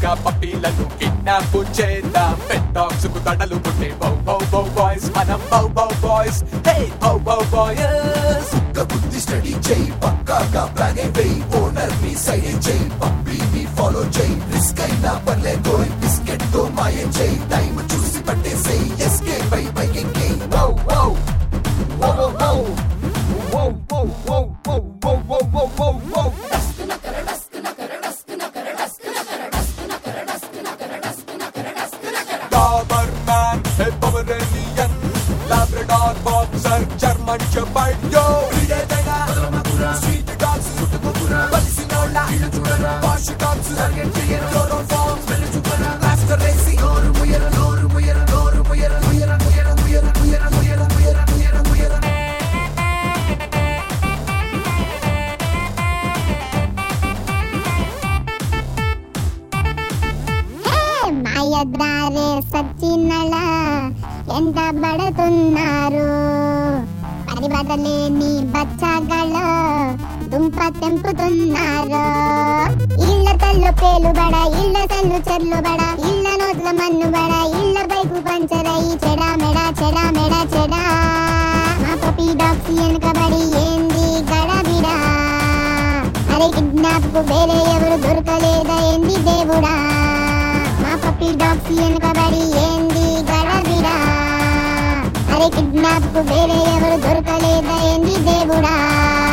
గా పప్పీలను కిడ్నాప్ చేద్దాం పెట్ డాగ్స్ కు తడలు పుట్టే బౌ బౌ బౌ బాయ్స్ మనం బౌ బౌ బాయ్స్ హే బౌ బౌ బాయ్స్ ఒక్క బుద్ధి స్టడీ చేయి పక్కాగా ప్లాన్ వేయి ఓనర్ ని సైడ్ చేయి పప్పీని ఫాలో చేయి రిస్క్ అయినా పర్లే గోయ్ బిస్కెట్ తో మాయం చేయి టైం చూసి పట్టేసేయి ఎస్కేప్ పై పైకి wow wow wow wow wow wow wow wow wow wow wow wow Doberman hey పవరేలియన్ Labrador boxer German shepherd yo ఏదైనా స్వీట్ డాగ్స్ బలిసినోళ్ళ వాష్ డాగ్స్ టార్గెట్ చేయరు క్లోరోఫార్మ్ స్మెల్ చూపరా మాస్టర్ రేసి నోరు ముయర నోరు ముయర నోరు ముయర ముయర ముయర ముయర ముయర ముయర ముయర ముయర ముయర మాయద్రారే సచ్చినళ ఎంత బడుతున్నారు పరిబడలేని బచ్చగల దుంప తెంపుతున్నారు ఇళ్ళ తల్లు పేలుబడ ఇళ్ళ తల్లు చెర్లుబడ ఇళ్ళ నోట్ల మన్నుబడ ఇళ్ళ పైపు పంచరై చెడా మెడ చెడా మెడ చెడా మా పపి డాక్స్ వెనుకబడి ఏంది గడబిడా అరే కిడ్నాప్ కు వేరే ఎవరు దొరకలేదా ఏంది దేవుడా మా పప్పి డాగ్స్ వెనుకబడి ఏంది గడబిడా అరే కిడ్నాప్ కు వేరే ఎవరు దొరకలేదా ఏంది దేవుడా